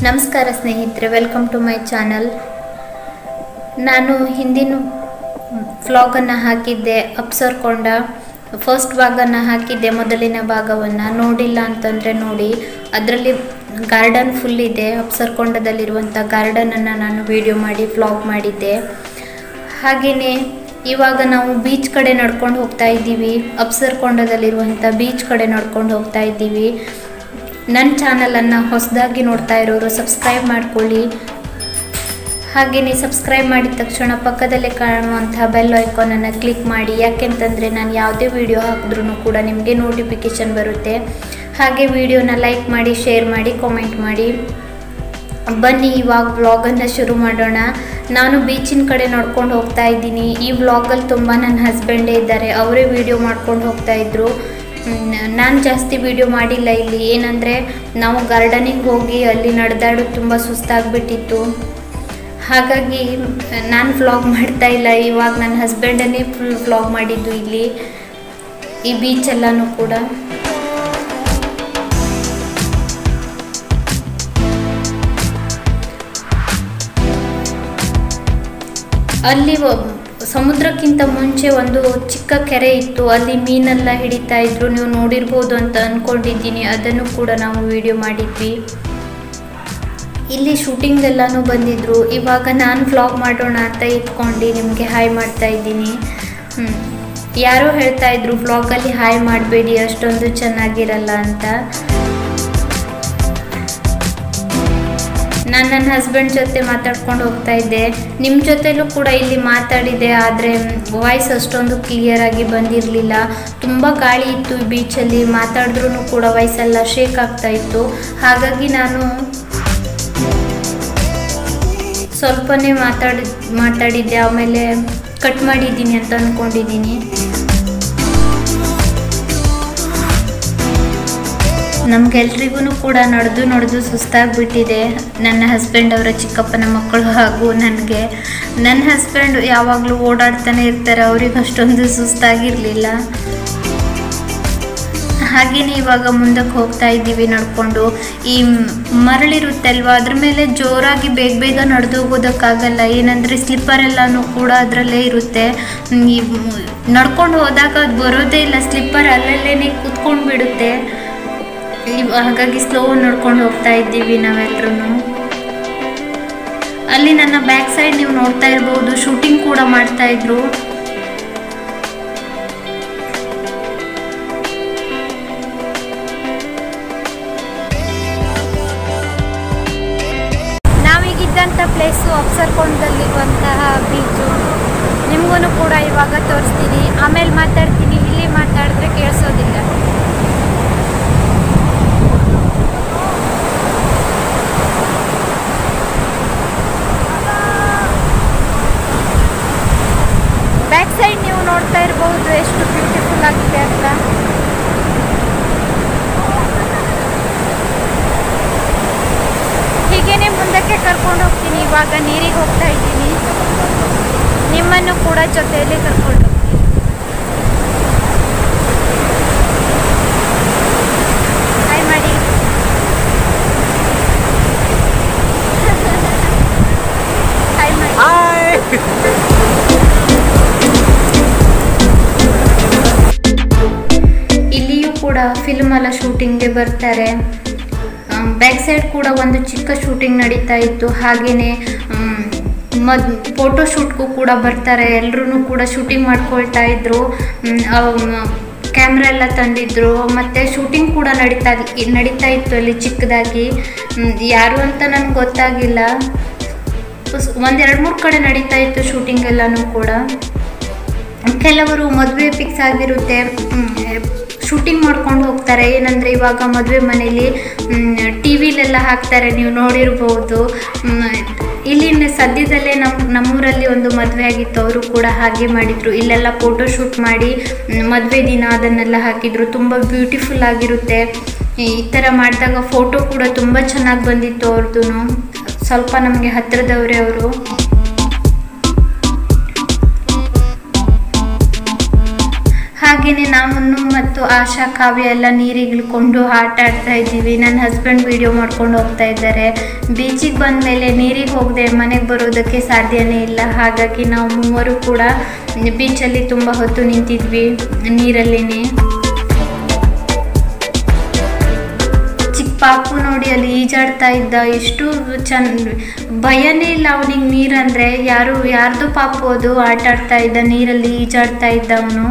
ನಮಸ್ಕಾರ ಸ್ನೇಹಿತರೆ welcome to my channel ನಾನು ಹಿಂದಿನ ವ್ಲಾಗನ್ನು ಹಾಕಿದ್ದೆ ಅಪ್ಸರ್ಕೊಂಡ ಫಸ್ಟ್ ಭಾಗನ ಹಾಕಿದ್ದೆ ಮೊದಲಿನ ಭಾಗವನ್ನು ನೋಡಿಲ್ಲ ಅಂತಂದರೆ ನೋಡಿ ಅದರಲ್ಲಿ ಗಾರ್ಡನ್ ಫುಲ್ ಇದೆ ಅಪ್ಸರ್ಕೊಂಡದಲ್ಲಿರುವಂಥ ಗಾರ್ಡನನ್ನು ನಾನು ವಿಡಿಯೋ ಮಾಡಿ ವ್ಲಾಗ್ ಮಾಡಿದ್ದೆ ಹಾಗೆಯೇ ಇವಾಗ ನಾವು ಬೀಚ್ ಕಡೆ ನಡ್ಕೊಂಡು ಹೋಗ್ತಾ ಇದ್ದೀವಿ ಅಪ್ಸರ್ಕೊಂಡದಲ್ಲಿರುವಂಥ ಬೀಚ್ ಕಡೆ ನಡ್ಕೊಂಡು ಹೋಗ್ತಾ ಇದ್ದೀವಿ ನನ್ನ ಚಾನಲನ್ನು ಹೊಸದಾಗಿ ನೋಡ್ತಾ ಇರೋರು ಸಬ್ಸ್ಕ್ರೈಬ್ ಮಾಡ್ಕೊಳ್ಳಿ ಹಾಗೆಯೇ ಸಬ್ಸ್ಕ್ರೈಬ್ ಮಾಡಿದ ತಕ್ಷಣ ಪಕ್ಕದಲ್ಲೇ ಕಾಣುವಂತಹ ಬೆಲ್ ಐಕಾನನ್ನು ಕ್ಲಿಕ್ ಮಾಡಿ ಯಾಕೆಂತಂದರೆ ನಾನು ಯಾವುದೇ ವಿಡಿಯೋ ಹಾಕಿದ್ರೂ ಕೂಡ ನಿಮಗೆ ನೋಟಿಫಿಕೇಷನ್ ಬರುತ್ತೆ ಹಾಗೆ ವಿಡಿಯೋನ ಲೈಕ್ ಮಾಡಿ ಶೇರ್ ಮಾಡಿ ಕಾಮೆಂಟ್ ಮಾಡಿ ಬನ್ನಿ ಇವಾಗ ವ್ಲಾಗನ್ನು ಶುರು ಮಾಡೋಣ ನಾನು ಬೀಚಿನ ಕಡೆ ನಡ್ಕೊಂಡು ಹೋಗ್ತಾ ಇದ್ದೀನಿ ಈ ವ್ಲಾಗಲ್ಲಿ ತುಂಬ ನನ್ನ ಹಸ್ಬೆಂಡೇ ಇದ್ದಾರೆ ಅವರೇ ವಿಡಿಯೋ ಮಾಡ್ಕೊಂಡು ಹೋಗ್ತಾ ಇದ್ರು ನಾನು ಜಾಸ್ತಿ ವಿಡಿಯೋ ಮಾಡಿಲ್ಲ ಇಲ್ಲಿ ಏನಂದರೆ ನಾವು ಗಾರ್ಡನಿಗೆ ಹೋಗಿ ಅಲ್ಲಿ ನಡೆದಾಡೋದು ತುಂಬ ಸುಸ್ತಾಗ್ಬಿಟ್ಟಿತ್ತು ಹಾಗಾಗಿ ನಾನು ವ್ಲಾಗ್ ಮಾಡ್ತಾ ಇಲ್ಲ ಇವಾಗ ನನ್ನ ಹಸ್ಬೆಂಡನ್ನೇ ಫುಲ್ ವ್ಲಾಗ್ ಮಾಡಿದ್ದು ಇಲ್ಲಿ ಈ ಬೀಚೆಲ್ಲನೂ ಕೂಡ ಅಲ್ಲಿ ಒಬ್- ಸಮುದ್ರಕ್ಕಿಂತ ಮುಂಚೆ ಒಂದು ಚಿಕ್ಕ ಕೆರೆ ಇತ್ತು ಅಲ್ಲಿ ಮೀನೆಲ್ಲ ಹಿಡಿತಾ ಇದ್ರು ನೀವು ನೋಡಿರ್ಬೋದು ಅಂತ ಅಂದ್ಕೊಂಡಿದ್ದೀನಿ ಅದನ್ನು ಕೂಡ ನಾವು ವಿಡಿಯೋ ಮಾಡಿದ್ವಿ ಇಲ್ಲಿ ಶೂಟಿಂಗ್ ಎಲ್ಲನೂ ಬಂದಿದ್ರು ಇವಾಗ ನಾನು ವ್ಲಾಗ್ ಮಾಡೋಣ ಅಂತ ಇಟ್ಕೊಂಡು ನಿಮಗೆ ಹಾಯ್ ಮಾಡ್ತಾ ಇದ್ದೀನಿ ಹ್ಮ್. ಯಾರೋ ಹೇಳ್ತಾ ಇದ್ರು ವ್ಲಾಗಲ್ಲಿ ಹಾಯ್ ಮಾಡಬೇಡಿ ಅಷ್ಟೊಂದು ಚೆನ್ನಾಗಿರಲ್ಲ ಅಂತ ನಾನು ನನ್ನ ಹಸ್ಬೆಂಡ್ ಜೊತೆ ಮಾತಾಡ್ಕೊಂಡು ಹೋಗ್ತಾ ಇದ್ದೆ ನಿಮ್ಮ ಜೊತೆಲೂ ಕೂಡ ಇಲ್ಲಿ ಮಾತಾಡಿದೆ ಆದರೆ ವಾಯ್ಸ್ ಅಷ್ಟೊಂದು ಕ್ಲಿಯರ್ ಆಗಿ ಬಂದಿರಲಿಲ್ಲ ತುಂಬ ಗಾಳಿ ಇತ್ತು ಈ ಬೀಚಲ್ಲಿ ಮಾತಾಡಿದ್ರೂ ಕೂಡ ವಾಯ್ಸ್ ಎಲ್ಲ ಶೇಕ್ ಆಗ್ತಾ ಇತ್ತು ಹಾಗಾಗಿ ನಾನು ಸ್ವಲ್ಪನೇ ಮಾತಾಡಿ ಮಾತಾಡಿದ್ದೆ ಆಮೇಲೆ ಕಟ್ ಮಾಡಿದ್ದೀನಿ ಅಂತ ಅಂದ್ಕೊಂಡಿದ್ದೀನಿ ನಮ್ಗೆಲ್ರಿಗೂ ಕೂಡ ನಡೆದು ನಡೆದು ಸುಸ್ತಾಗ್ಬಿಟ್ಟಿದೆ ನನ್ನ ಹಸ್ಬೆಂಡ್ ಅವರ ಚಿಕ್ಕಪ್ಪನ ಮಕ್ಕಳು ಹಾಗೂ ನನಗೆ ನನ್ನ ಹಸ್ಬೆಂಡ್ ಯಾವಾಗಲೂ ಓಡಾಡ್ತಾನೆ ಇರ್ತಾರೆ ಅವ್ರಿಗೆ ಅಷ್ಟೊಂದು ಸುಸ್ತಾಗಿರಲಿಲ್ಲ ಹಾಗೆಯೇ ಇವಾಗ ಮುಂದಕ್ಕೆ ಹೋಗ್ತಾ ಇದ್ದೀವಿ ನಡ್ಕೊಂಡು ಈ ಮರಳಿರುತ್ತೆ ಅಲ್ವಾ ಅದ್ರ ಮೇಲೆ ಜೋರಾಗಿ ಬೇಗ ಬೇಗ ನಡೆದು ಹೋಗೋದಕ್ಕಾಗಲ್ಲ ಏನಂದರೆ ಸ್ಲಿಪ್ಪರ್ ಎಲ್ಲನೂ ಕೂಡ ಅದರಲ್ಲೇ ಇರುತ್ತೆ ಹ್ಮ್, ಈ ನಡ್ಕೊಂಡು ಹೋದಾಗ ಅದು ಬರೋದೇ ಇಲ್ಲ ಸ್ಲಿಪ್ಪರ್ ಅಲ್ಲಲ್ಲೇ ಕೂತ್ಕೊಂಡು ಬಿಡುತ್ತೆ ಇವ್- ಹಾಗಾಗಿ ಸ್ಲೋ ನಡ್ಕೊಂಡು ಹೋಗ್ತಾ ಇದ್ದೀವಿ ನಾವೆಲ್ಲರೂ ಅಲ್ಲಿ ನನ್ನ ಬ್ಯಾಕ್ ಸೈಡ್ ನೀವು ನೋಡ್ತಾ ಇರ್ಬೋದು ಶೂಟಿಂಗ್ ಕೂಡ ಮಾಡ್ತಾ ಇದ್ರು ನಾವೀಗಿದ್ದಂಥ ಪ್ಲೇಸು ಅಪ್ಸರ್ಕೊಂಡಲ್ಲಿರುವಂತಹ ಬೀಚು ನಿಮಗೂ ಕೂಡ ಇವಾಗ ತೋರಿಸ್ತೀನಿ ಆಮೇಲೆ ಮಾತಾಡ್ತೀನಿ ಇಲ್ಲಿ ಮಾತಾಡಿದ್ರೆ ಕೇಳಿಸೋದಿಲ್ಲ ಬ್ಯಾಕ್ ಸೈಡ್ ನೀವು ನೋಡ್ತಾ ಇರಬಹುದು ಎಷ್ಟು ಬ್ಯೂಟಿಫುಲ್ ಆಗಿದೆ ಅಂತ ಹೀಗೇನೆ ಮುಂದಕ್ಕೆ ಕರ್ಕೊಂಡು ಹೋಗ್ತೀನಿ ಇವಾಗ ನೀರಿಗೆ ಹೋಗ್ತಾ ಇದ್ದೀನಿ ನಿಮ್ಮನ್ನು ಕೂಡ ಜೊತೆಯಲ್ಲಿ ಕರ್ಕೊಂಡು ಹೋಗ್ತೀನಿ ಹಾಯ್ ಮಾಡಿ ಹಾಯ್ ಮಾಡಿ ಇಲ್ಲಿಯೂ ಕೂಡ ಫಿಲ್ಮ್ ಎಲ್ಲ ಶೂಟಿಂಗ್ಗೆ ಬರ್ತಾರೆ ಬ್ಯಾಕ್ ಸೈಡ್ ಕೂಡ ಒಂದು ಚಿಕ್ಕ ಶೂಟಿಂಗ್ ನಡೀತಾ ಇತ್ತು ಹಾಗೆಯೇ ಮದ್ ಫೋಟೋ ಶೂಟ್ಗೂ ಕೂಡ ಬರ್ತಾರೆ ಎಲ್ಲರೂ ಕೂಡ ಶೂಟಿಂಗ್ ಮಾಡ್ಕೊಳ್ತಾ ಇದ್ರು ಕ್ಯಾಮ್ರಾ ಎಲ್ಲ ತಂದಿದ್ರು ಮತ್ತು ಶೂಟಿಂಗ್ ಕೂಡ ನಡೀತಾ ನಡೀತಾ ಇತ್ತು ಅಲ್ಲಿ ಚಿಕ್ಕದಾಗಿ ಹ್ಮ್, ಯಾರು ಅಂತ ನನಗೆ ಗೊತ್ತಾಗಿಲ್ಲ ಒಂದೆರಡು ಮೂರು ಕಡೆ ನಡೀತಾ ಇತ್ತು ಶೂಟಿಂಗ್ ಎಲ್ಲನೂ ಕೂಡ ಕೆಲವರು ಮದುವೆ ಫಿಕ್ಸ್ ಆಗಿರುತ್ತೆ ಶೂಟಿಂಗ್ ಮಾಡ್ಕೊಂಡು ಹೋಗ್ತಾರೆ ಏನಂದರೆ ಇವಾಗ ಮದುವೆ ಮನೇಲಿ ಟಿ ವಿಲೆಲ್ಲ ಹಾಕ್ತಾರೆ ನೀವು ನೋಡಿರ್ಬೋದು ಮ್, ಇಲ್ಲಿನ ಸದ್ಯದಲ್ಲೇ ನಮ್ಮ ನಮ್ಮೂರಲ್ಲಿ ಒಂದು ಮದುವೆ ಆಗಿತ್ತು ಅವರು ಕೂಡ ಹಾಗೆ ಮಾಡಿದರು ಇಲ್ಲೆಲ್ಲ ಫೋಟೋ ಶೂಟ್ ಮಾಡಿ ಮದುವೆ ದಿನ ಅದನ್ನೆಲ್ಲ ಹಾಕಿದರು ತುಂಬ ಬ್ಯೂಟಿಫುಲ್ ಆಗಿರುತ್ತೆ ಈ ಥರ ಮಾಡಿದಾಗ ಫೋಟೋ ಕೂಡ ತುಂಬ ಚೆನ್ನಾಗಿ ಬಂದಿತ್ತು ಅವ್ರದ್ದು ಸ್ವಲ್ಪ ನಮಗೆ ಹತ್ತಿರದವರೇ ಅವರು ಹಾಗೆಯೇ ನಾವು ಮತ್ತು ಆಶಾ ಕಾವ್ಯ ಎಲ್ಲ ನೀರಿಗೆ ಇಳ್ಕೊಂಡು ಆಟ ಆಡ್ತಾ ಇದ್ದೀವಿ ನನ್ನ ಹಸ್ಬೆಂಡ್ ವಿಡಿಯೋ ಮಾಡ್ಕೊಂಡು ಹೋಗ್ತಾ ಇದ್ದಾರೆ ಬೀಚಿಗೆ ಬಂದ ಮೇಲೆ ನೀರಿಗೆ ಹೋಗದೆ ಮನೆಗೆ ಬರೋದಕ್ಕೆ ಸಾಧ್ಯನೇ ಇಲ್ಲ ಹಾಗಾಗಿ ನಾವು ಮೂವರು ಕೂಡ ಬೀಚಲ್ಲಿ ತುಂಬ ಹೊತ್ತು ನಿಂತಿದ್ವಿ ನೀರಲ್ಲಿನೇ ಚಿಕ್ಕ ಪಾಪು ನೋಡಿ ಅಲ್ಲಿ ಈಜಾಡ್ತಾ ಇದ್ದ ಎಷ್ಟು ಚಂದ ಭಯನೇ ಇಲ್ಲ ಅವನಿಗೆ ನೀರಂದ್ರೆ ಯಾರು ಯಾರ್ದು ಪಾಪು ಅದು ಆಟ ಆಡ್ತಾ ಇದ್ದ ನೀರಲ್ಲಿ ಈಜಾಡ್ತಾ ಇದ್ದ ಅವನು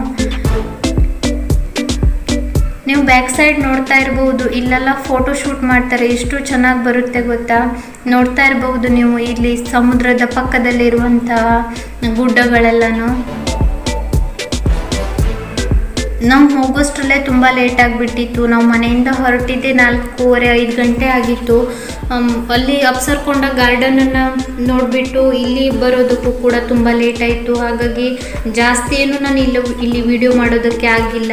ನೀವು ಬ್ಯಾಕ್ ಸೈಡ್ ನೋಡ್ತಾ ಇರಬಹುದು ಇಲ್ಲೆಲ್ಲ ಫೋಟೋ ಶೂಟ್ ಮಾಡ್ತಾರೆ ಎಷ್ಟು ಚೆನ್ನಾಗಿ ಬರುತ್ತೆ ಗೊತ್ತಾ ನೋಡ್ತಾ ಇರಬಹುದು ನೀವು ಇಲ್ಲಿ ಸಮುದ್ರದ ಪಕ್ಕದಲ್ಲಿರುವಂತಹ ಗುಡ್ಡಗಳೆಲ್ಲನೂ ನಾವು ಹೋಗೋಷ್ಟರಲ್ಲೇ ತುಂಬ ಲೇಟ್ ಆಗಿಬಿಟ್ಟಿತ್ತು ನಾವು ಮನೆಯಿಂದ ಹೊರಟಿದ್ದೆ ನಾಲ್ಕೂವರೆ ಐದು ಗಂಟೆ ಆಗಿತ್ತು ಅಮ್, ಅಲ್ಲಿ ಅಪ್ಸರ್ಕೊಂಡ ಗಾರ್ಡನನ್ನು ನೋಡಿಬಿಟ್ಟು ಇಲ್ಲಿ ಬರೋದಕ್ಕೂ ಕೂಡ ತುಂಬ ಲೇಟ್ ಆಯಿತು ಹಾಗಾಗಿ ಜಾಸ್ತಿ ಏನು ನಾನು ಇಲ್ಲಿ ಇಲ್ಲಿ ವಿಡಿಯೋ ಮಾಡೋದಕ್ಕೆ ಆಗಿಲ್ಲ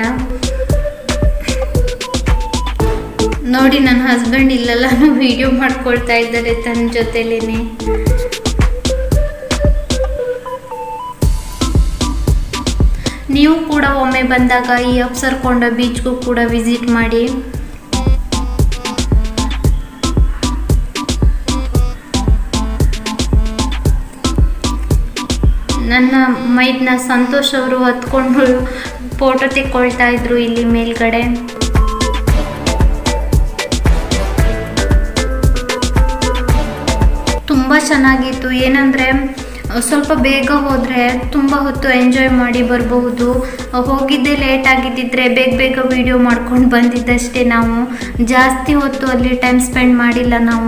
ನೋಡಿ ನನ್ನ ಹಸ್ಬೆಂಡ್ ಇಲ್ಲೆಲ್ಲಾನು ವಿಡಿಯೋ ಮಾಡ್ಕೊಳ್ತಾ ಇದ್ದಾರೆ ತನ್ನ ಜೊತೆಲೇನೆ ನೀವು ಕೂಡ ಒಮ್ಮೆ ಬಂದಾಗ ಈ ಅಪ್ಸರ್ಕೊಂಡ ಬೀಚ್ಗೂ ಕೂಡ ವಿಸಿಟ್ ಮಾಡಿ ನನ್ನ ಮೈದ್ನ ಸಂತೋಷ್ ಅವರು ಹತ್ಕೊಂಡು ಫೋಟೋ ತೆಕ್ಕೊಳ್ತಾ ಇದ್ರು ಇಲ್ಲಿ ಮೇಲ್ಗಡೆ ತುಂಬ ಚೆನ್ನಾಗಿತ್ತು ಏನಂದರೆ ಸ್ವಲ್ಪ ಬೇಗ ಹೋದರೆ ತುಂಬ ಹೊತ್ತು ಎಂಜಾಯ್ ಮಾಡಿ ಬರಬಹುದು ಹೋಗಿದ್ದೆ ಲೇಟ್ ಆಗಿದ್ದಿದ್ರೆ ಬೇಗ ಬೇಗ ವಿಡಿಯೋ ಮಾಡ್ಕೊಂಡು ಬಂದಿದ್ದಷ್ಟೇ ನಾವು ಜಾಸ್ತಿ ಹೊತ್ತು ಅಲ್ಲಿ ಟೈಮ್ ಸ್ಪೆಂಡ್ ಮಾಡಿಲ್ಲ ನಾವು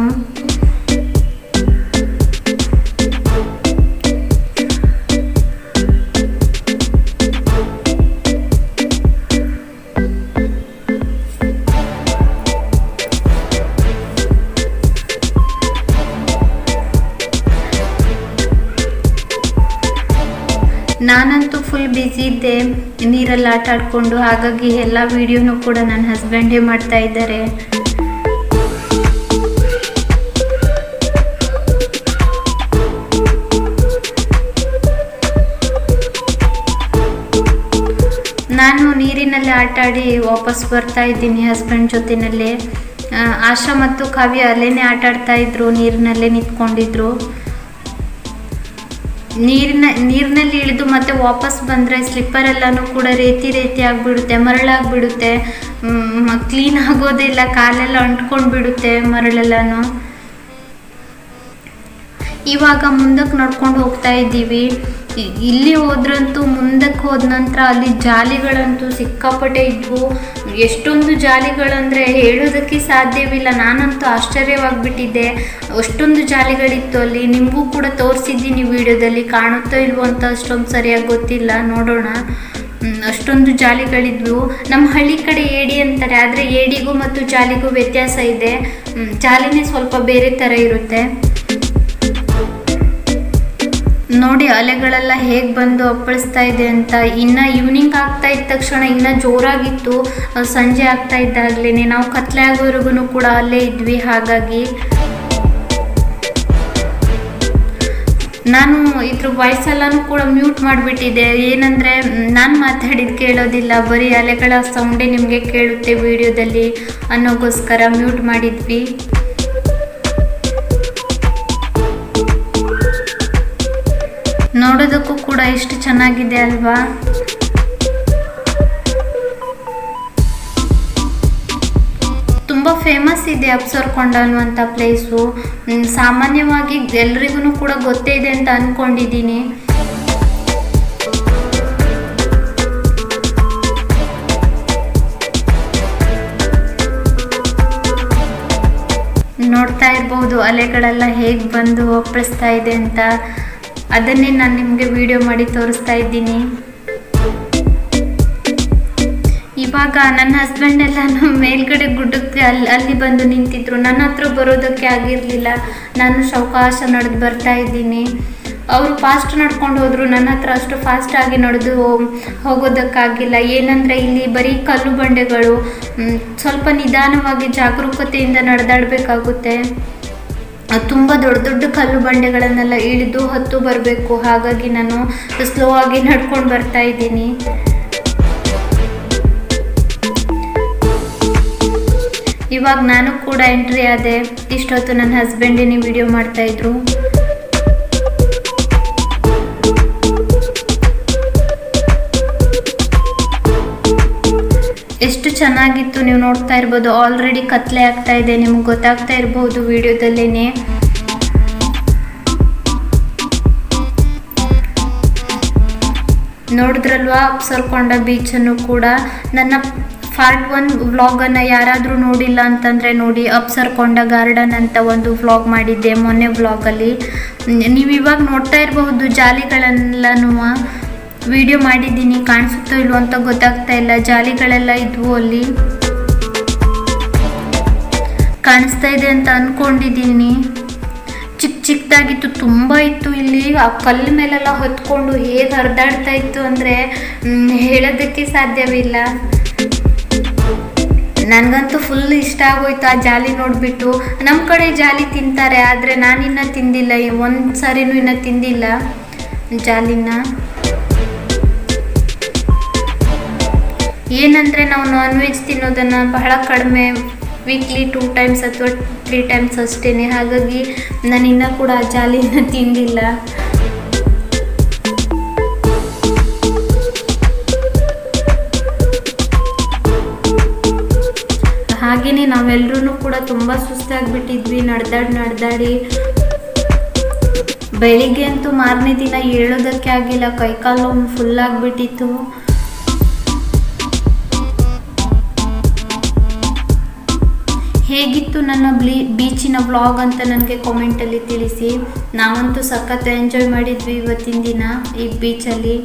ನಾನಂತೂ ಫುಲ್ ಬ್ಯುಸಿ ಇದ್ದೆ ನೀರಲ್ಲಿ ಆಟ ಆಡ್ಕೊಂಡು ಹಾಗಾಗಿ ಎಲ್ಲ ವಿಡಿಯೋನು ಕೂಡ ನನ್ನ ಹಸ್ಬೆಂಡೇ ಮಾಡ್ತಾ ಇದ್ದಾರೆ ನಾನು ನೀರಿನಲ್ಲಿ ಆಟ ಆಡಿ ವಾಪಸ್ ಬರ್ತಾ ಇದ್ದೀನಿ ಹಸ್ಬೆಂಡ್ ಜೊತೆನಲ್ಲೇ ಆ, ಆಶಾ ಮತ್ತು ಕಾವ್ಯ ಅಲ್ಲೇನೆ ಆಟ ಆಡ್ತಾ ಇದ್ರು ನೀರಿನಲ್ಲೇ ನಿಂತ್ಕೊಂಡಿದ್ರು ನೀರಿನ ನೀರಿನಲ್ಲಿ ಇಳಿದು ಮತ್ತೆ ವಾಪಸ್ ಬಂದರೆ ಸ್ಲಿಪ್ಪರ್ ಎಲ್ಲನೂ ಕೂಡ ರೇತಿ ರೇತಿ ಆಗಿಬಿಡುತ್ತೆ ಮರಳಾಗ್ಬಿಡುತ್ತೆ ಕ್ಲೀನ್ ಆಗೋದಿಲ್ಲ ಕಾಲೆಲ್ಲ ಅಂಟ್ಕೊಂಡು ಬಿಡುತ್ತೆ ಮರಳೆಲ್ಲನೂ ಇವಾಗ ಮುಂದಕ್ಕೆ ನಡ್ಕೊಂಡು ಹೋಗ್ತಾ ಇದ್ದೀವಿ ಇ- ಇಲ್ಲಿ ಹೋದ್ರಂತೂ ಮುಂದಕ್ಕೆ ಹೋದ ನಂತರ ಅಲ್ಲಿ ಜಾಲಿಗಳಂತೂ ಸಿಕ್ಕಾಪಟ್ಟೆ ಇದ್ವು ಎಷ್ಟೊಂದು ಜಾಲಿಗಳಂದರೆ ಹೇಳೋದಕ್ಕೆ ಸಾಧ್ಯವಿಲ್ಲ ನಾನಂತೂ ಆಶ್ಚರ್ಯವಾಗಿಬಿಟ್ಟಿದ್ದೆ ಅಷ್ಟೊಂದು ಜಾಲಿಗಳಿತ್ತು ಅಲ್ಲಿ ನಿಮಗೂ ಕೂಡ ತೋರಿಸಿದ್ದೀನಿ ವಿಡಿಯೋದಲ್ಲಿ ಕಾಣುತ್ತೋ ಇಲ್ವೋ ಅಂತ ಅಷ್ಟೊಂದು ಸರಿಯಾಗಿ ಗೊತ್ತಿಲ್ಲ ನೋಡೋಣ ಹ್ಮ್, ಅಷ್ಟೊಂದು ಜಾಲಿಗಳಿದ್ವು ನಮ್ಮ ಹಳ್ಳಿ ಕಡೆ ಏಡಿ ಅಂತಾರೆ ಆದರೆ ಏಡಿಗೂ ಮತ್ತು ಜಾಲಿಗೂ ವ್ಯತ್ಯಾಸ ಇದೆ ಹ್ಮ್, ಜಾಲಿನೇ ಸ್ವಲ್ಪ ಬೇರೆ ಥರ ಇರುತ್ತೆ ನೋಡಿ ಅಲೆಗಳೆಲ್ಲ ಹೇಗೆ ಬಂದು ಅಪ್ಪಳಿಸ್ತಾ ಇದೆ ಅಂತ ಇನ್ನು ಈವ್ನಿಂಗ್ ಆಗ್ತಾ ಇದ್ದ ತಕ್ಷಣ ಇನ್ನು ಜೋರಾಗಿತ್ತು ಅಹ್, ಸಂಜೆ ಆಗ್ತಾ ಇದ್ದಾಗಲೇ ನಾವು ಕತ್ಲೆ ಆಗೋವರೆಗೂ ಕೂಡ ಅಲ್ಲೇ ಇದ್ವಿ ಹಾಗಾಗಿ ನಾನು ಇದ್ರ ವಾಯ್ಸ್ ಎಲ್ಲನೂ ಕೂಡ ಮ್ಯೂಟ್ ಮಾಡಿಬಿಟ್ಟಿದ್ದೆ ಏನಂದರೆ ನಾನು ಮಾತಾಡಿದ್ದು ಕೇಳೋದಿಲ್ಲ ಬರೀ ಅಲೆಗಳ ಸೌಂಡೇ ನಿಮಗೆ ಕೇಳುತ್ತೆ ವಿಡಿಯೋದಲ್ಲಿ ಅನ್ನೋಗೋಸ್ಕರ ಮ್ಯೂಟ್ ಮಾಡಿದ್ವಿ ನೋಡೋದಕ್ಕೂ ಕೂಡ ಎಷ್ಟು ಚೆನ್ನಾಗಿದೆ ಅಲ್ವಾ ತುಂಬ ಫೇಮಸ್ ಇದೆ ಅಪ್ಸರ್ಕೊಂಡ ಅನ್ನುವಂಥ ಪ್ಲೇಸು ಮ್, ಸಾಮಾನ್ಯವಾಗಿ ಎಲ್ರಿಗೂ ಕೂಡ ಗೊತ್ತೇ ಇದೆ ಅಂತ ಅಂದ್ಕೊಂಡಿದ್ದೀನಿ ನೋಡ್ತಾ ಇರ್ಬೋದು ಅಲೆಗಳೆಲ್ಲ ಹೇಗೆ ಬಂದು ಒಪ್ಪಳಿಸ್ತಾ ಇದೆ ಅಂತ ಅದನ್ನೇ ನಾನು ನಿಮಗೆ ವಿಡಿಯೋ ಮಾಡಿ ತೋರಿಸ್ತಾ ಇದ್ದೀನಿ ಇವಾಗ ನನ್ನ ಹಸ್ಬೆಂಡ್ ಎಲ್ಲ ಮೇಲ್ಗಡೆ ಗುಡ್ಡಕ್ಕೆ ಅಲ್ಲಿ ಅಲ್ಲಿ ಬಂದು ನಿಂತಿದ್ರು ನನ್ನ ಹತ್ರ ಬರೋದಕ್ಕೆ ಆಗಿರಲಿಲ್ಲ ನಾನು ಸಾವಕಾಶ ನಡೆದು ಬರ್ತಾ ಇದ್ದೀನಿ ಅವರು ಫಾಸ್ಟ್ ನಡ್ಕೊಂಡು ಹೋದ್ರು ನನ್ನ ಹತ್ರ ಅಷ್ಟು ಫಾಸ್ಟ್ ಆಗಿ ನಡೆದು ಹೋಗೋದಕ್ಕಾಗಿಲ್ಲ ಏನಂದರೆ ಇಲ್ಲಿ ಬರೀ ಕಲ್ಲು ಬಂಡೆಗಳು ಮ್, ಸ್ವಲ್ಪ ನಿಧಾನವಾಗಿ ಜಾಗರೂಕತೆಯಿಂದ ನಡೆದಾಡಬೇಕಾಗುತ್ತೆ ತುಂಬ ದೊಡ್ಡ ದೊಡ್ಡ ಕಲ್ಲು ಬಂಡೆಗಳನ್ನೆಲ್ಲ ಇಳಿದು ಹತ್ತು ಬರಬೇಕು ಹಾಗಾಗಿ ನಾನು ಸ್ಲೋ ಆಗಿ ನಡ್ಕೊಂಡು ಬರ್ತಾ ಇದ್ದೀನಿ ಇವಾಗ ನಾನು ಕೂಡ ಎಂಟ್ರಿ ಆದೆ ಇಷ್ಟೊತ್ತು ನನ್ನ ಹಸ್ಬೆಂಡಿನೇ ವಿಡಿಯೋ ಮಾಡ್ತಾಯಿದ್ರು ಎಷ್ಟು ಚೆನ್ನಾಗಿತ್ತು ನೀವು ನೋಡ್ತಾ ಇರ್ಬೋದು ಆಲ್ರೆಡಿ ಕತ್ಲೆ ಆಗ್ತಾ ಇದೆ ನಿಮ್ಗೆ ಗೊತ್ತಾಗ್ತಾ ಇರ್ಬೋದು ವಿಡಿಯೋದಲ್ಲೇನೆ ನೋಡಿದ್ರಲ್ವಾ ಅಪ್ಸರ್ಕೊಂಡ ಬೀಚನ್ನು ಕೂಡ ನನ್ನ ಪಾರ್ಟ್ ಒನ್ ವ್ಲಾಗನ್ನು ಯಾರಾದರೂ ನೋಡಿಲ್ಲ ಅಂತಂದರೆ ನೋಡಿ ಅಪ್ಸರ್ಕೊಂಡ ಗಾರ್ಡನ್ ಅಂತ ಒಂದು ವ್ಲಾಗ್ ಮಾಡಿದ್ದೆ ಮೊನ್ನೆ ವ್ಲಾಗಲ್ಲಿ ನೀವು ಇವಾಗ ನೋಡ್ತಾ ಇರಬಹುದು ಜಾಲಿಗಳೆಲ್ಲನೂ ವಿಡಿಯೋ ಮಾಡಿದ್ದೀನಿ ಕಾಣಿಸುತ್ತೋ ಇಲ್ವೋ ಅಂತ ಗೊತ್ತಾಗ್ತಾ ಇಲ್ಲ ಜಾಲಿಗಳೆಲ್ಲ ಇದ್ವು ಅಲ್ಲಿ ಕಾಣಿಸ್ತಾ ಇದೆ ಅಂತ ಅಂದ್ಕೊಂಡಿದ್ದೀನಿ ಚಿಕ್ಕ ಚಿಕ್ಕದಾಗಿತ್ತು ತುಂಬ ಇತ್ತು ಇಲ್ಲಿ ಆ ಕಲ್ಲು ಮೇಲೆಲ್ಲ ಹೊತ್ಕೊಂಡು ಹೇಗೆ ಹರಿದಾಡ್ತಾ ಇತ್ತು ಅಂದರೆ ಹೇಳೋದಕ್ಕೆ ಸಾಧ್ಯವಿಲ್ಲ ನನಗಂತೂ ಫುಲ್ ಇಷ್ಟ ಆಗೋಯ್ತು ಆ ಜಾಲಿ ನೋಡಿಬಿಟ್ಟು ನಮ್ಮ ಕಡೆ ಜಾಲಿ ತಿಂತಾರೆ ಆದರೆ ನಾನಿನ್ನ ತಿಂದಿಲ್ಲ ಒಂದು ಸಾರಿನೂ ಇನ್ನೂ ತಿಂದಿಲ್ಲ ಜಾಲಿನ ಏನಂದರೆ ನಾವು ನಾನ್ ವೆಜ್ ತಿನ್ನೋದನ್ನು ಬಹಳ ಕಡಿಮೆ ವೀಕ್ಲಿ ಟೂ ಟೈಮ್ಸ್ ಅಥವಾ ತ್ರೀ ಟೈಮ್ಸ್ ಅಷ್ಟೇ ಹಾಗಾಗಿ ನಾನು ಇನ್ನೂ ಕೂಡ ಆ ಜಾಲಿನ ತಿಂದಿಲ್ಲ ಹಾಗೆಯೇ ನಾವೆಲ್ಲರೂ ಕೂಡ ತುಂಬ ಸುಸ್ತಾಗಿಬಿಟ್ಟಿದ್ವಿ ನಡೆದಾಡಿ ನಡೆದಾಡಿ ಬೆಳಿಗ್ಗೆ ಅಂತೂ ಮಾರನೇ ದಿನ ಹೇಳೋದಕ್ಕೆ ಆಗಿಲ್ಲ ಕೈಕಾಲು ಫುಲ್ ಆಗಿಬಿಟ್ಟಿತ್ತು ಹೇಗಿತ್ತು ನನ್ನ ಬ್ಲೀ ಬೀಚಿನ ವ್ಲಾಗ್ ಅಂತ ನನಗೆ ಕಾಮೆಂಟಲ್ಲಿ ತಿಳಿಸಿ ನಾವಂತೂ ಸಖತ್ ಎಂಜಾಯ್ ಮಾಡಿದ್ವಿ ಇವತ್ತಿನ ದಿನ ಈ ಬೀಚಲ್ಲಿ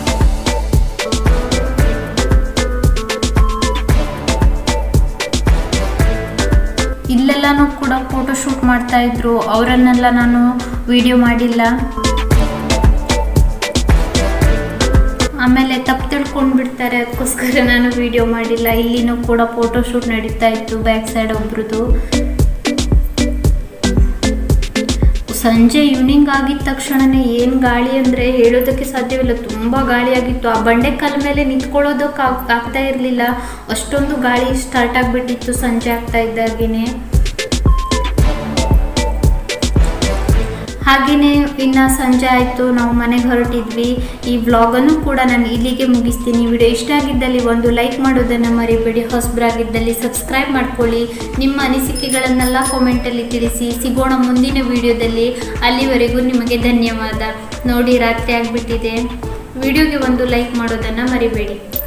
ಇಲ್ಲೆಲ್ಲನೂ ಕೂಡ ಫೋಟೋ ಶೂಟ್ ಮಾಡ್ತಾ ಇದ್ರು ಅವರನ್ನೆಲ್ಲ ನಾನು ವಿಡಿಯೋ ಮಾಡಿಲ್ಲ ಆಮೇಲೆ ತಪ್ಪು ತಿಳ್ಕೊಂಡು ಬಿಡ್ತಾರೆ ಅದಕ್ಕೋಸ್ಕರ ನಾನು ವಿಡಿಯೋ ಮಾಡಿಲ್ಲ ಇಲ್ಲಿನೂ ಕೂಡ ಫೋಟೋ ಶೂಟ್ ನಡೀತಾ ಇತ್ತು ಬ್ಯಾಕ್ ಸೈಡ್ ಒಬ್ರದ್ದು ಸಂಜೆ ಈವ್ನಿಂಗ್ ಆಗಿದ ತಕ್ಷಣನೇ ಏನು ಗಾಳಿ ಅಂದರೆ ಹೇಳೋದಕ್ಕೆ ಸಾಧ್ಯವಿಲ್ಲ ತುಂಬ ಗಾಳಿ ಆಗಿತ್ತು ಆ ಬಂಡೆಕಲ್ ಮೇಲೆ ನಿಂತ್ಕೊಳ್ಳೋದಕ್ಕೆ ಆಗ್ತಾ ಇರಲಿಲ್ಲ ಅಷ್ಟೊಂದು ಗಾಳಿ ಸ್ಟಾರ್ಟ್ ಆಗಿಬಿಟ್ಟಿತ್ತು ಸಂಜೆ ಆಗ್ತಾ ಇದ್ದಾಗೇನೆ ಹಾಗೆಯೇ ಇನ್ನು ಸಂಜೆ ಆಯಿತು ನಾವು ಮನೆಗೆ ಹೊರಟಿದ್ವಿ ಈ ವ್ಲಾಗನ್ನು ಕೂಡ ನಾನು ಇಲ್ಲಿಗೆ ಮುಗಿಸ್ತೀನಿ ವಿಡಿಯೋ ಇಷ್ಟ ಆಗಿದ್ದಲ್ಲಿ ಒಂದು ಲೈಕ್ ಮಾಡೋದನ್ನು ಮರಿಬೇಡಿ ಹೊಸಬರಾಗಿದ್ದಲ್ಲಿ ಸಬ್ಸ್ಕ್ರೈಬ್ ಮಾಡ್ಕೊಳ್ಳಿ ನಿಮ್ಮ ಅನಿಸಿಕೆಗಳನ್ನೆಲ್ಲ ಕಾಮೆಂಟಲ್ಲಿ ತಿಳಿಸಿ ಸಿಗೋಣ ಮುಂದಿನ ವಿಡಿಯೋದಲ್ಲಿ ಅಲ್ಲಿವರೆಗೂ ನಿಮಗೆ ಧನ್ಯವಾದ ನೋಡಿ ರಾತ್ರಿ ಆಗಿಬಿಟ್ಟಿದೆ ವಿಡಿಯೋಗೆ ಒಂದು ಲೈಕ್ ಮಾಡೋದನ್ನು ಮರಿಬೇಡಿ